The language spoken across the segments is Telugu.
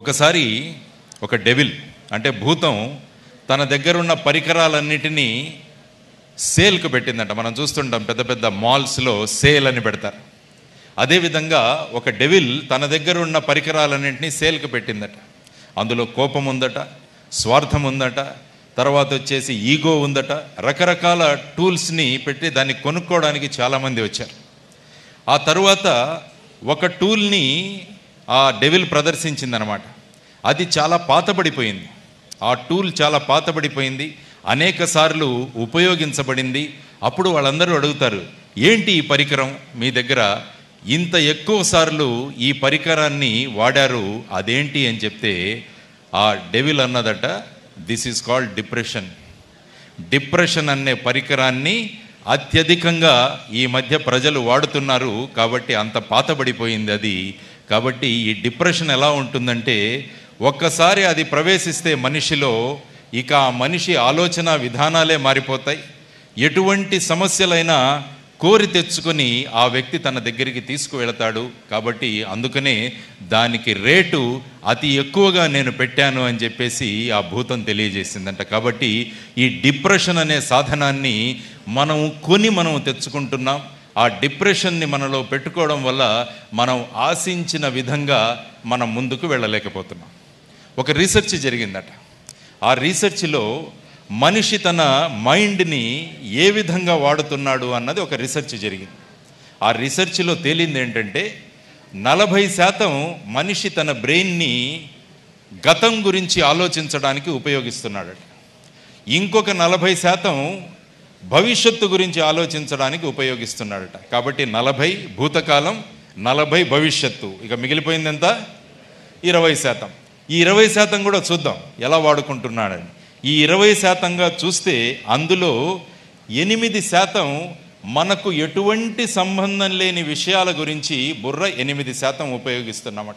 ఒకసారి ఒక డెవిల్ అంటే భూతం తన దగ్గర ఉన్న పరికరాలన్నిటినీ సేల్కు పెట్టిందంట మనం చూస్తుంటాం పెద్ద పెద్ద మాల్స్లో సేల్ అని పెడతారు అదేవిధంగా ఒక డెవిల్ తన దగ్గర ఉన్న పరికరాలన్నింటినీ సేల్కి పెట్టిందట అందులో కోపం ఉందట స్వార్థం ఉందట తర్వాత వచ్చేసి ఈగో ఉందట రకరకాల టూల్స్ని పెట్టి దాన్ని కొనుక్కోవడానికి చాలామంది వచ్చారు ఆ తరువాత ఒక టూల్ని ఆ డెవిల్ ప్రదర్శించిందనమాట అది చాలా పాతబడిపోయింది ఆ టూల్ చాలా పాతబడిపోయింది అనేక సార్లు ఉపయోగించబడింది అప్పుడు వాళ్ళందరూ అడుగుతారు ఏంటి ఈ పరికరం మీ దగ్గర ఇంత ఎక్కువ సార్లు ఈ పరికరాన్ని వాడారు అదేంటి అని చెప్తే ఆ డెవిల్ అన్నదట this is called depression depression అనే పరికరాన్ని అత్యధికంగా ఈ మధ్య ప్రజలు వాడుతున్నారు కాబట్టి అంత పాతబడిపోయింది అది కాబట్టి ఈ డిప్రెషన్ ఎలా ఉంటుందంటే ఒక్కసారి అది ప్రవేశిస్తే మనిషిలో ఇక ఆ మనిషి ఆలోచన విధానాలే మారిపోతాయి ఎటువంటి సమస్యలైనా కోరి తెచ్చుకొని ఆ వ్యక్తి తన దగ్గరికి తీసుకువెళతాడు కాబట్టి అందుకనే దానికి రేటు అతి ఎక్కువగా నేను పెట్టాను అని చెప్పేసి ఆ భూతం తెలియజేసిందంట కాబట్టి ఈ డిప్రెషన్ అనే సాధనాన్ని మనం కొని మనం తెచ్చుకుంటున్నాం ఆ డిప్రెషన్ని మనలో పెట్టుకోవడం వల్ల మనం ఆశించిన విధంగా మనం ముందుకు వెళ్ళలేకపోతున్నాం ఒక రీసెర్చ్ జరిగిందట ఆ రీసెర్చ్లో మనిషి తన మైండ్ని ఏ విధంగా వాడుతున్నాడు అన్నది ఒక రీసెర్చ్ జరిగింది ఆ రీసెర్చ్లో తేలింది ఏంటంటే నలభై శాతం మనిషి తన బ్రెయిన్ని గతం గురించి ఆలోచించడానికి ఉపయోగిస్తున్నాడట ఇంకొక నలభై శాతం భవిష్యత్తు గురించి ఆలోచించడానికి ఉపయోగిస్తున్నాడట కాబట్టి నలభై భూతకాలం నలభై భవిష్యత్తు ఇక మిగిలిపోయింది ఎంత ఇరవై శాతం ఈ ఇరవై శాతం కూడా చూద్దాం ఎలా వాడుకుంటున్నాడని ఈ ఇరవై శాతంగా చూస్తే అందులో ఎనిమిది శాతం మనకు ఎటువంటి సంబంధం లేని విషయాల గురించి బుర్ర ఎనిమిది శాతం ఉపయోగిస్తున్నామట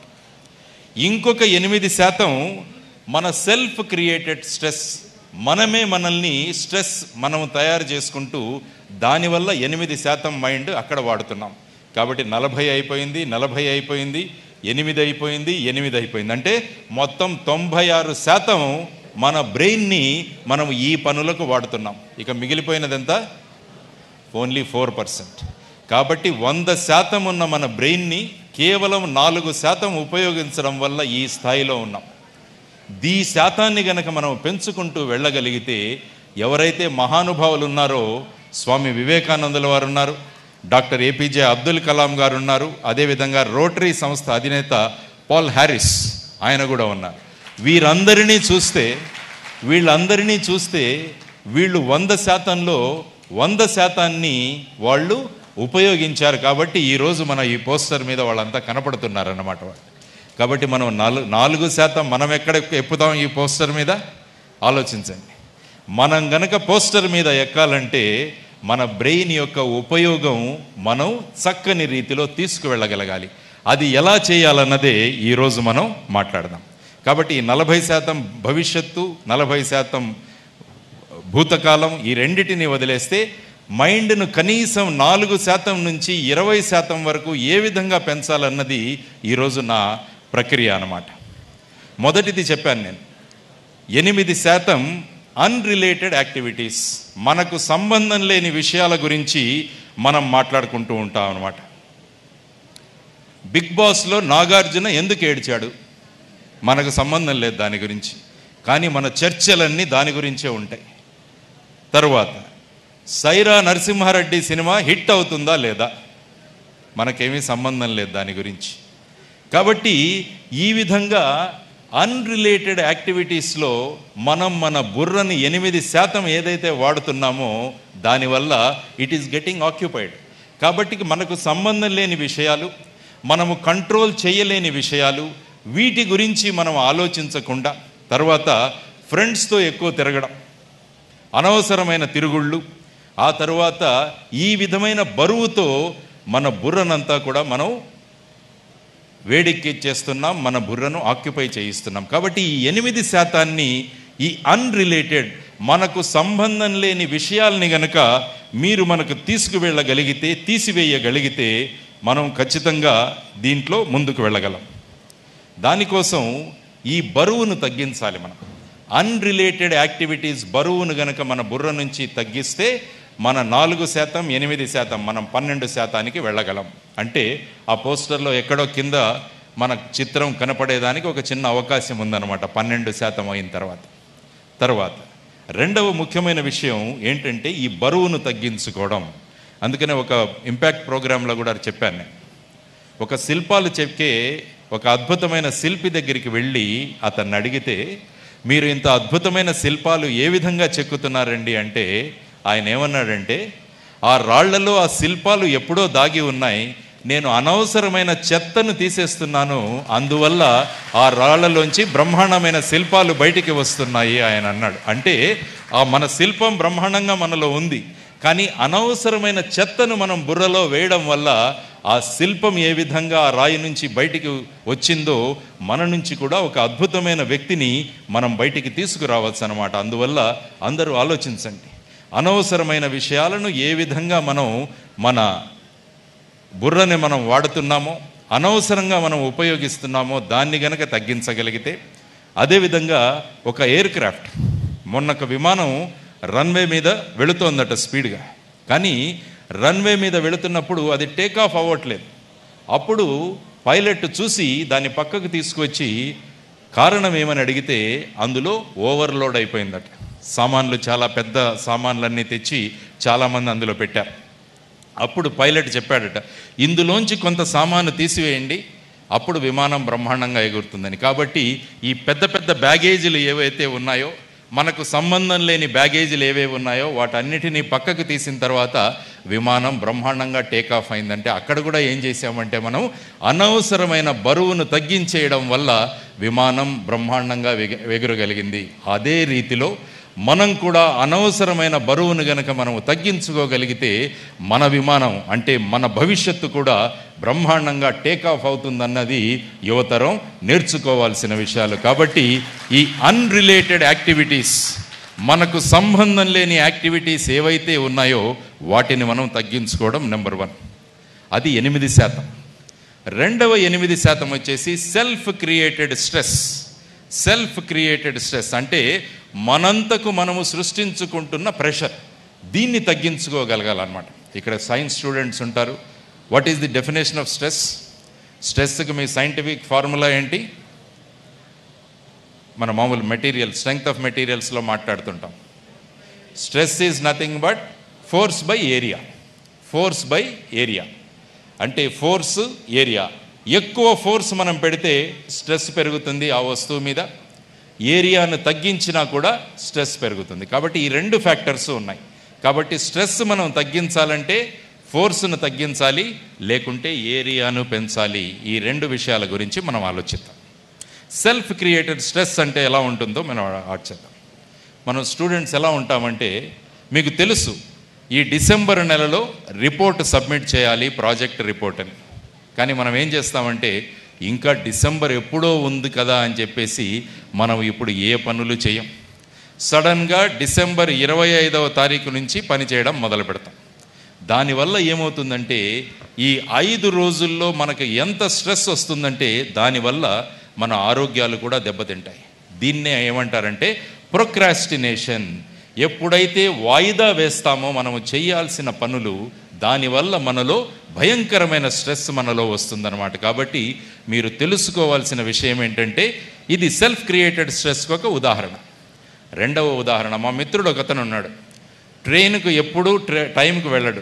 ఇంకొక ఎనిమిది శాతం మన సెల్ఫ్ క్రియేటెడ్ స్ట్రెస్ మనమే మనల్ని స్ట్రెస్ మనం తయారు చేసుకుంటూ దానివల్ల ఎనిమిది శాతం మైండ్ అక్కడ వాడుతున్నాం కాబట్టి నలభై అయిపోయింది నలభై అయిపోయింది ఎనిమిది అయిపోయింది ఎనిమిది అయిపోయింది అంటే మొత్తం తొంభై ఆరు శాతం మన బ్రెయిన్ని మనం ఈ పనులకు వాడుతున్నాం ఇక మిగిలిపోయినది ఎంత ఓన్లీ ఫోర్ పర్సెంట్ కాబట్టి వంద శాతం ఉన్న మన బ్రెయిన్ని కేవలం నాలుగు శాతం ఉపయోగించడం వల్ల ఈ స్థాయిలో ఉన్నాం దీ శాతాన్ని గనక మనం పెంచుకుంటూ వెళ్ళగలిగితే ఎవరైతే మహానుభావులు ఉన్నారో స్వామి వివేకానందుల వారు ఉన్నారు డాక్టర్ ఏపీజే అబ్దుల్ కలాం గారు ఉన్నారు అదేవిధంగా రోటరీ సంస్థ అధినేత పాల్ హ్యారిస్ ఆయన కూడా ఉన్నారు వీరందరినీ చూస్తే వీళ్ళందరినీ చూస్తే వీళ్ళు వంద శాతంలో వంద శాతాన్ని వాళ్ళు ఉపయోగించారు కాబట్టి ఈరోజు మన ఈ పోస్టర్ మీద వాళ్ళంతా కనపడుతున్నారన్నమాట వాళ్ళు కాబట్టి మనం నాలుగు నాలుగు శాతం మనం ఎక్కడ ఎక్కుతాం ఈ పోస్టర్ మీద ఆలోచించండి మనం గనక పోస్టర్ మీద ఎక్కాలంటే మన బ్రెయిన్ యొక్క ఉపయోగం మనం చక్కని రీతిలో తీసుకువెళ్ళగలగాలి అది ఎలా చేయాలన్నదే ఈరోజు మనం మాట్లాడదాం కాబట్టి ఈ నలభై శాతం భవిష్యత్తు నలభై శాతం భూతకాలం ఈ రెండిటిని వదిలేస్తే మైండ్ను కనీసం నాలుగు శాతం నుంచి ఇరవై శాతం వరకు ఏ విధంగా పెంచాలన్నది ఈరోజు నా ప్రక్రియ అన్నమాట మొదటిది చెప్పాను నేను ఎనిమిది శాతం అన్రిలేటెడ్ యాక్టివిటీస్ మనకు సంబంధం లేని విషయాల గురించి మనం మాట్లాడుకుంటూ ఉంటాం అనమాట బిగ్ బాస్లో నాగార్జున ఎందుకు ఏడ్చాడు మనకు సంబంధం లేదు దాని గురించి కానీ మన చర్చలన్నీ దాని గురించే ఉంటాయి తరువాత సైరా నరసింహారెడ్డి సినిమా హిట్ అవుతుందా లేదా మనకేమీ సంబంధం లేదు దాని గురించి కాబట్టి ఈ విధంగా అన్రిలేటెడ్ యాక్టివిటీస్లో మనం మన బుర్రని ఎనిమిది శాతం ఏదైతే వాడుతున్నామో దానివల్ల ఇట్ ఈస్ గెటింగ్ ఆక్యుపైడ్ కాబట్టి మనకు సంబంధం లేని విషయాలు మనము కంట్రోల్ చేయలేని విషయాలు వీటి గురించి మనం ఆలోచించకుండా తర్వాత ఫ్రెండ్స్తో ఎక్కువ తిరగడం అనవసరమైన తిరుగుళ్ళు ఆ తరువాత ఈ విధమైన బరువుతో మన బుర్రనంతా కూడా మనం వేడెక్కిచ్చేస్తున్నాం మన బుర్రను ఆక్యుపై చేయిస్తున్నాం కాబట్టి ఈ ఎనిమిది శాతాన్ని ఈ అన్రిలేటెడ్ మనకు సంబంధం లేని విషయాల్ని గనక మీరు మనకు తీసుకువెళ్ళగలిగితే తీసివేయగలిగితే మనం ఖచ్చితంగా దీంట్లో ముందుకు వెళ్ళగలం దానికోసం ఈ బరువును తగ్గించాలి మనం అన్రిలేటెడ్ యాక్టివిటీస్ బరువును గనక మన బుర్ర నుంచి తగ్గిస్తే మన నాలుగు శాతం ఎనిమిది శాతం మనం పన్నెండు శాతానికి వెళ్ళగలం అంటే ఆ పోస్టర్లో ఎక్కడో కింద మన చిత్రం కనపడేదానికి ఒక చిన్న అవకాశం ఉందన్నమాట పన్నెండు శాతం అయిన తర్వాత తర్వాత రెండవ ముఖ్యమైన విషయం ఏంటంటే ఈ బరువును తగ్గించుకోవడం అందుకనే ఒక ఇంపాక్ట్ ప్రోగ్రాంలో కూడా చెప్పాను నేను ఒక శిల్పాలు చెక్కే ఒక అద్భుతమైన శిల్పి దగ్గరికి వెళ్ళి అతన్ని అడిగితే మీరు ఇంత అద్భుతమైన శిల్పాలు ఏ విధంగా చెక్కుతున్నారండి అంటే ఆయన ఏమన్నాడంటే ఆ రాళ్లలో ఆ శిల్పాలు ఎప్పుడో దాగి ఉన్నాయి నేను అనవసరమైన చెత్తను తీసేస్తున్నాను అందువల్ల ఆ రాళ్లలోంచి బ్రహ్మాండమైన శిల్పాలు బయటికి వస్తున్నాయి ఆయన అన్నాడు అంటే ఆ మన శిల్పం బ్రహ్మాండంగా మనలో ఉంది కానీ అనవసరమైన చెత్తను మనం బుర్రలో వేయడం వల్ల ఆ శిల్పం ఏ విధంగా ఆ రాయి నుంచి బయటికి వచ్చిందో మన నుంచి కూడా ఒక అద్భుతమైన వ్యక్తిని మనం బయటికి తీసుకురావచ్చు అనమాట అందువల్ల అందరూ ఆలోచించండి అనవసరమైన విషయాలను ఏ విధంగా మనం మన బుర్రని మనం వాడుతున్నామో అనవసరంగా మనం ఉపయోగిస్తున్నామో దాన్ని గనక తగ్గించగలిగితే అదేవిధంగా ఒక ఎయిర్ క్రాఫ్ట్ మొన్న ఒక విమానం రన్వే మీద వెళుతోందట స్పీడ్గా కానీ రన్వే మీద వెళుతున్నప్పుడు అది టేక్ ఆఫ్ అవ్వట్లేదు అప్పుడు పైలట్ చూసి దాన్ని పక్కకు తీసుకువచ్చి కారణం ఏమని అడిగితే అందులో ఓవర్లోడ్ అయిపోయిందట సామాన్లు చాలా పెద్ద సామాన్లన్నీ తెచ్చి చాలామంది అందులో పెట్టారు అప్పుడు పైలట్ చెప్పాడట ఇందులోంచి కొంత సామాను తీసివేయండి అప్పుడు విమానం బ్రహ్మాండంగా ఎగురుతుందని కాబట్టి ఈ పెద్ద పెద్ద బ్యాగేజీలు ఏవైతే ఉన్నాయో మనకు సంబంధం లేని బ్యాగేజీలు ఏవేవి ఉన్నాయో వాటన్నిటినీ పక్కకు తీసిన తర్వాత విమానం బ్రహ్మాండంగా టేక్ ఆఫ్ అయిందంటే అక్కడ కూడా ఏం చేసామంటే మనం అనవసరమైన బరువును తగ్గించేయడం వల్ల విమానం బ్రహ్మాండంగా వెగ ఎగురగలిగింది అదే రీతిలో మనం కూడా అనవసరమైన బరువును గనక మనము తగ్గించుకోగలిగితే మన విమానం అంటే మన భవిష్యత్తు కూడా బ్రహ్మాండంగా టేకాఫ్ అవుతుందన్నది యువతరం నేర్చుకోవాల్సిన విషయాలు కాబట్టి ఈ అన్రిలేటెడ్ యాక్టివిటీస్ మనకు సంబంధం లేని యాక్టివిటీస్ ఏవైతే ఉన్నాయో వాటిని మనం తగ్గించుకోవడం నెంబర్ వన్ అది ఎనిమిది శాతం రెండవ ఎనిమిది శాతం వచ్చేసి self created stress self created stress అంటే మనంతకు మనము సృష్టించుకుంటున్న ప్రెషర్ దీన్ని తగ్గించుకోగలగాలన్నమాట ఇక్కడ సైన్స్ స్టూడెంట్స్ ఉంటారు what is the definition of stress స్ట్రెస్కి మీ సైంటిఫిక్ ఫార్ములా ఏంటి మన మామూలు మెటీరియల్ స్ట్రెంగ్త్ ఆఫ్ మెటీరియల్స్లో మాట్లాడుతుంటాం stress is nothing but force by area force by area అంటే ఫోర్స్ ఏరియా ఎక్కువ ఫోర్స్ మనం పెడితే స్ట్రెస్ పెరుగుతుంది ఆ వస్తువు మీద ఏరియాను తగ్గించినా కూడా స్ట్రెస్ పెరుగుతుంది కాబట్టి ఈ రెండు ఫ్యాక్టర్స్ ఉన్నాయి కాబట్టి స్ట్రెస్ మనం తగ్గించాలంటే ఫోర్స్ను తగ్గించాలి లేకుంటే ఏరియాను పెంచాలి ఈ రెండు విషయాల గురించి మనం ఆలోచిద్దాం సెల్ఫ్ క్రియేటెడ్ స్ట్రెస్ అంటే ఎలా ఉంటుందో మనం ఆలోచిద్దాం మనం స్టూడెంట్స్ ఎలా ఉంటామంటే మీకు తెలుసు ఈ డిసెంబర్ నెలలో రిపోర్ట్ సబ్మిట్ చేయాలి ప్రాజెక్ట్ రిపోర్ట్ అని కానీ మనం ఏం చేస్తామంటే ఇంకా డిసెంబర్ ఎప్పుడో ఉంది కదా అని చెప్పేసి మనం ఇప్పుడు ఏ పనులు చేయం సడన్గా డిసెంబర్ ఇరవై ఐదవ తారీఖు నుంచి పని చేయడం మొదలు పెడతాం దానివల్ల ఏమవుతుందంటే ఈ ఐదు రోజుల్లో మనకు ఎంత స్ట్రెస్ వస్తుందంటే దానివల్ల మన ఆరోగ్యాలు కూడా దెబ్బతింటాయి దీన్నే ఏమంటారంటే ప్రొక్రాస్టినేషన్ ఎప్పుడైతే వాయిదా వేస్తామో మనము చేయాల్సిన పనులు దానివల్ల మనలో భయంకరమైన స్ట్రెస్ మనలో వస్తుందన్నమాట కాబట్టి మీరు తెలుసుకోవాల్సిన విషయం ఏంటంటే ఇది సెల్ఫ్ క్రియేటెడ్ స్ట్రెస్కి ఒక ఉదాహరణ రెండవ ఉదాహరణ మా మిత్రుడు ఒకతను ఉన్నాడు ట్రైన్కు ఎప్పుడూ ట్రే టైంకు వెళ్ళడు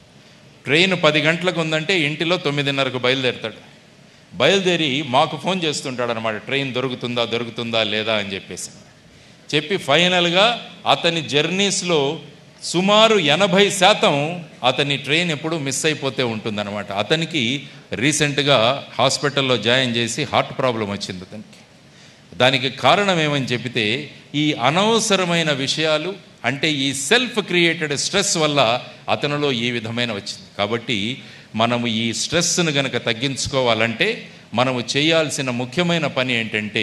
ట్రైన్ పది గంటలకు ఉందంటే ఇంటిలో తొమ్మిదిన్నరకు బయలుదేరుతాడు బయలుదేరి మాకు ఫోన్ చేస్తుంటాడు అనమాట ట్రైన్ దొరుకుతుందా దొరుకుతుందా లేదా అని చెప్పేసి చెప్పి ఫైనల్గా అతని జర్నీస్లో సుమారు ఎనభై శాతం అతని ట్రైన్ ఎప్పుడు మిస్ అయిపోతే ఉంటుందన్నమాట అతనికి రీసెంట్గా హాస్పిటల్లో జాయిన్ చేసి హార్ట్ ప్రాబ్లం వచ్చింది అతనికి దానికి కారణం ఏమని చెబితే ఈ అనవసరమైన విషయాలు అంటే ఈ సెల్ఫ్ క్రియేటెడ్ స్ట్రెస్ వల్ల అతనిలో ఈ విధమైన వచ్చింది కాబట్టి మనము ఈ స్ట్రెస్ను గనక తగ్గించుకోవాలంటే మనము చేయాల్సిన ముఖ్యమైన పని ఏంటంటే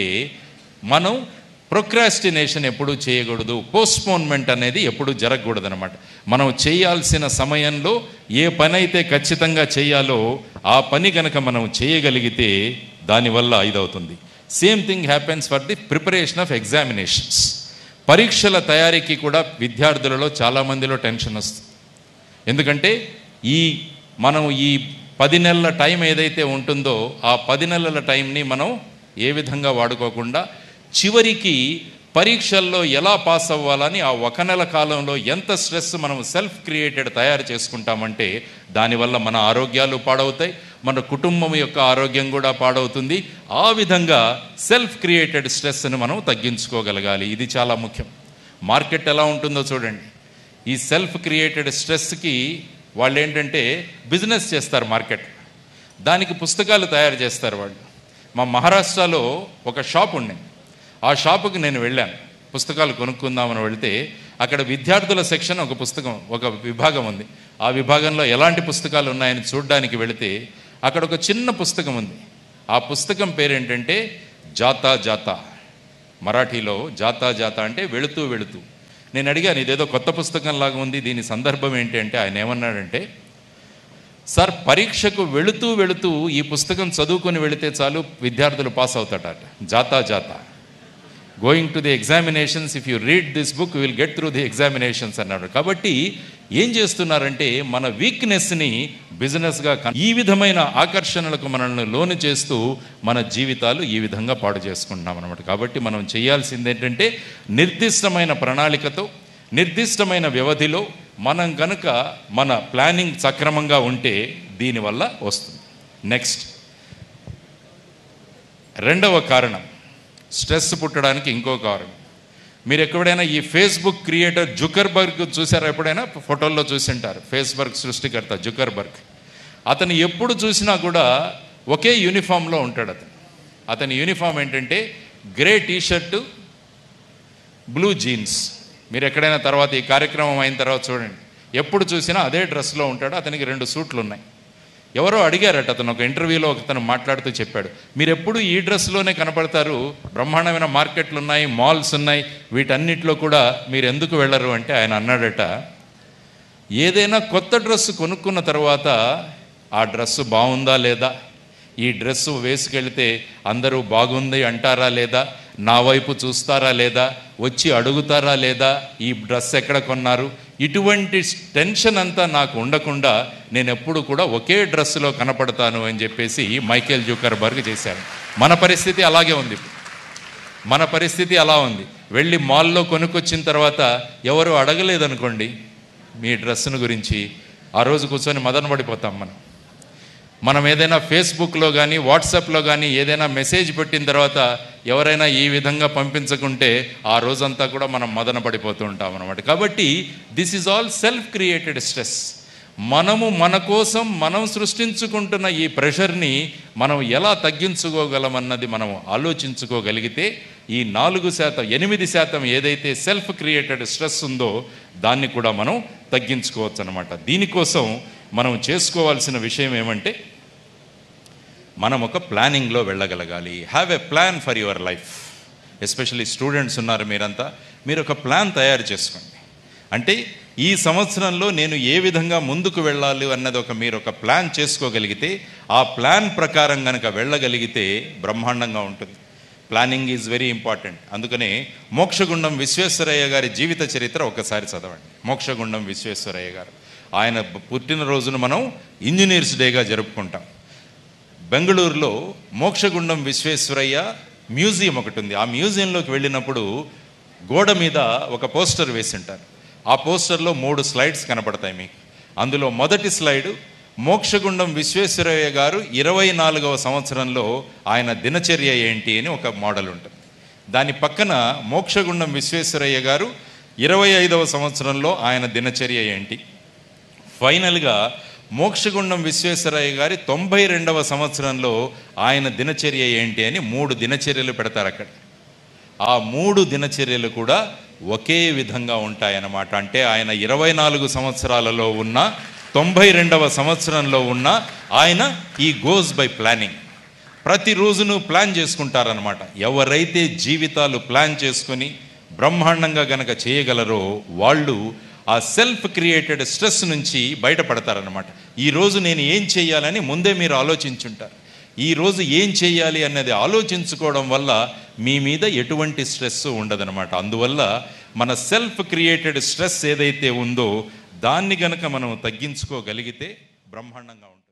మనం ప్రొక్రాస్టినేషన్ ఎప్పుడూ చేయకూడదు పోస్ట్పోన్మెంట్ అనేది ఎప్పుడు జరగకూడదు అనమాట మనం చేయాల్సిన సమయంలో ఏ పని అయితే ఖచ్చితంగా చేయాలో ఆ పని కనుక మనం చేయగలిగితే దానివల్ల ఇదవుతుంది same thing happens for the preparation of examinations పరీక్షల తయారీకి కూడా విద్యార్థులలో చాలామందిలో టెన్షన్ వస్తుంది ఎందుకంటే ఈ మనం ఈ పది నెలల టైం ఏదైతే ఉంటుందో ఆ పది నెలల టైంని మనం ఏ విధంగా వాడుకోకుండా చివరికి పరీక్షల్లో ఎలా పాస్ అవ్వాలని ఆ ఒక నెల కాలంలో ఎంత స్ట్రెస్ మనం సెల్ఫ్ క్రియేటెడ్ తయారు చేసుకుంటామంటే దానివల్ల మన ఆరోగ్యాలు పాడవుతాయి మన కుటుంబం యొక్క ఆరోగ్యం కూడా పాడవుతుంది ఆ విధంగా సెల్ఫ్ క్రియేటెడ్ స్ట్రెస్ని మనం తగ్గించుకోగలగాలి ఇది చాలా ముఖ్యం మార్కెట్ ఎలా ఉంటుందో చూడండి ఈ సెల్ఫ్ క్రియేటెడ్ స్ట్రెస్కి వాళ్ళు ఏంటంటే బిజినెస్ చేస్తారు మార్కెట్ దానికి పుస్తకాలు తయారు చేస్తారు వాళ్ళు మా మహారాష్ట్రలో ఒక షాప్ ఉండే ఆ షాపుకి నేను వెళ్ళాను పుస్తకాలు కొనుక్కుందామని వెళ్తే అక్కడ విద్యార్థుల సెక్షన్ ఒక పుస్తకం ఒక విభాగం ఉంది ఆ విభాగంలో ఎలాంటి పుస్తకాలు ఉన్నాయని చూడడానికి వెళితే అక్కడ ఒక చిన్న పుస్తకం ఉంది ఆ పుస్తకం పేరేంటంటే జాతా జాతా మరాఠీలో జాతా జాతా అంటే వెళుతూ వెళుతూ నేను అడిగాను ఇదేదో కొత్త పుస్తకం లాగా ఉంది దీని సందర్భం ఏంటి అంటే ఆయన ఏమన్నాడంటే సార్ పరీక్షకు వెళుతూ వెళుతూ ఈ పుస్తకం చదువుకొని వెళితే చాలు విద్యార్థులు పాస్ అవుతాడట జాతా జాతా going to the examinations if you read this book will get through the examinations అన్నాడు కాబట్టి ఏం చేస్తున్నారంటే మన వీక్నెస్ని బిజినెస్గా ఈ విధమైన ఆకర్షణలకు మనల్ని లోను చేస్తూ మన జీవితాలు ఈ విధంగా పాడు చేసుకుంటున్నాం అనమాట కాబట్టి మనం చేయాల్సింది ఏంటంటే నిర్దిష్టమైన ప్రణాళికతో నిర్దిష్టమైన వ్యవధిలో మనం కనుక మన ప్లానింగ్ సక్రమంగా ఉంటే దీనివల్ల వస్తుంది నెక్స్ట్ రెండవ కారణం స్ట్రెస్ పుట్టడానికి ఇంకో కారణం మీరు ఎక్కడైనా ఈ ఫేస్బుక్ క్రియేటర్ జుకర్బర్గ్ చూసారా ఎప్పుడైనా ఫోటోల్లో చూసింటారు ఫేస్బుక్ సృష్టికర్త జుకర్బర్గ్ అతను ఎప్పుడు చూసినా కూడా ఒకే యూనిఫామ్లో ఉంటాడు అతను అతని యూనిఫామ్ ఏంటంటే గ్రే టీషర్టు బ్లూ జీన్స్ మీరు ఎక్కడైనా తర్వాత ఈ కార్యక్రమం అయిన తర్వాత చూడండి ఎప్పుడు చూసినా అదే డ్రెస్లో ఉంటాడు అతనికి రెండు సూట్లు ఉన్నాయి ఎవరో అడిగారట అతను ఒక ఇంటర్వ్యూలో అతను మాట్లాడుతూ చెప్పాడు మీరు ఎప్పుడు ఈ డ్రెస్లోనే కనపడతారు బ్రహ్మాండమైన మార్కెట్లు ఉన్నాయి మాల్స్ ఉన్నాయి వీటన్నిటిలో కూడా మీరు ఎందుకు వెళ్ళరు అంటే ఆయన అన్నాడట ఏదైనా కొత్త డ్రెస్సు కొనుక్కున్న తర్వాత ఆ డ్రెస్సు బాగుందా లేదా ఈ డ్రెస్సు వేసుకెళ్తే అందరూ బాగుంది అంటారా లేదా నా వైపు చూస్తారా లేదా వచ్చి అడుగుతారా లేదా ఈ డ్రెస్ ఎక్కడ కొన్నారు ఇటువంటి టెన్షన్ అంతా నాకు ఉండకుండా నేను ఎప్పుడు కూడా ఒకే డ్రెస్సులో కనపడతాను అని చెప్పేసి మైకేల్ జూకర్బర్గ్ చేశారు మన పరిస్థితి అలాగే ఉంది ఇప్పుడు. మన పరిస్థితి అలా ఉంది వెళ్ళి మాల్లో కొనుక్కొచ్చిన తర్వాత ఎవరు అడగలేదనుకోండి మీ డ్రెస్సును గురించి ఆ రోజు కూర్చొని మదన పడిపోతాం మనం మనం ఏదైనా ఫేస్బుక్లో కానీ వాట్సాప్లో కానీ ఏదైనా మెసేజ్ పెట్టిన తర్వాత ఎవరైనా ఈ విధంగా పంపించకుంటే ఆ రోజంతా కూడా మనం మదన పడిపోతూ ఉంటాం అనమాట కాబట్టి this is all self created stress మనము మన కోసం మనం సృష్టించుకుంటున్న ఈ ప్రెషర్ని మనం ఎలా తగ్గించుకోగలమన్నది మనం ఆలోచించుకోగలిగితే ఈ నాలుగు శాతం ఎనిమిది శాతం ఏదైతే సెల్ఫ్ క్రియేటెడ్ స్ట్రెస్ ఉందో దాన్ని కూడా మనం తగ్గించుకోవచ్చు అనమాట దీనికోసం మనం చేసుకోవాల్సిన విషయం ఏమంటే మనం ఒక ప్లానింగ్లో వెళ్ళగలగాలి have a plan for your life especially students ఉన్నారు మీరంతా మీరు ఒక ప్లాన్ తయారు చేసుకోండి అంటే ఈ సంవత్సరంలో నేను ఏ విధంగా ముందుకు వెళ్ళాలి అన్నది ఒక మీరు ఒక ప్లాన్ చేసుకోగలిగితే ఆ ప్లాన్ ప్రకారం కనుక వెళ్ళగలిగితే బ్రహ్మాండంగా ఉంటుంది ప్లానింగ్ ఈజ్ వెరీ ఇంపార్టెంట్ అందుకనే మోక్షగుండం విశ్వేశ్వరయ్య గారి జీవిత చరిత్ర ఒకసారి చదవండి మోక్షగుండం విశ్వేశ్వరయ్య గారు ఆయన పుట్టినరోజును మనం ఇంజనీర్స్ డేగా జరుపుకుంటాం బెంగళూరులో మోక్షగుండం విశ్వేశ్వరయ్య మ్యూజియం ఒకటి ఉంది ఆ మ్యూజియంలోకి వెళ్ళినప్పుడు గోడ మీద ఒక పోస్టర్ వేసింటారు ఆ పోస్టర్లో మూడు స్లైడ్స్ కనపడతాయి మీకు అందులో మొదటి స్లైడ్ మోక్షగుండం విశ్వేశ్వరయ్య గారు ఇరవై నాలుగవ సంవత్సరంలో ఆయన దినచర్య ఏంటి అని ఒక మోడల్ ఉంటుంది దాని పక్కన మోక్షగుండం విశ్వేశ్వరయ్య గారు ఇరవై ఐదవ సంవత్సరంలో ఆయన దినచర్య ఏంటి ఫైనల్గా మోక్షగుండం విశ్వేశ్వరయ్య గారి తొంభై రెండవ సంవత్సరంలో ఆయన దినచర్య ఏంటి అని మూడు దినచర్యలు పెడతారు అక్కడ ఆ మూడు దినచర్యలు కూడా ఒకే విధంగా ఉంటాయన్నమాట అంటే ఆయన ఇరవై నాలుగు సంవత్సరాలలో ఉన్న తొంభై రెండవ సంవత్సరంలో ఉన్న ఆయన ఈ గోస్ బై ప్లానింగ్ ప్రతిరోజును ప్లాన్ చేసుకుంటారనమాట ఎవరైతే జీవితాలు ప్లాన్ చేసుకొని బ్రహ్మాండంగా గనక చేయగలరో వాళ్ళు ఆ సెల్ఫ్ క్రియేటెడ్ స్ట్రెస్ నుంచి బయటపడతారనమాట ఈరోజు నేను ఏం చేయాలని ముందే మీరు ఆలోచించుంటారు ఈరోజు ఏం చేయాలి అన్నది ఆలోచించుకోవడం వల్ల మీ మీద ఎటువంటి స్ట్రెస్ ఉండదనమాట అందువల్ల మన సెల్ఫ్ క్రియేటెడ్ స్ట్రెస్ ఏదైతే ఉందో దాన్ని గనక మనం తగ్గించుకోగలిగితే బ్రహ్మాండంగా ఉంటుంది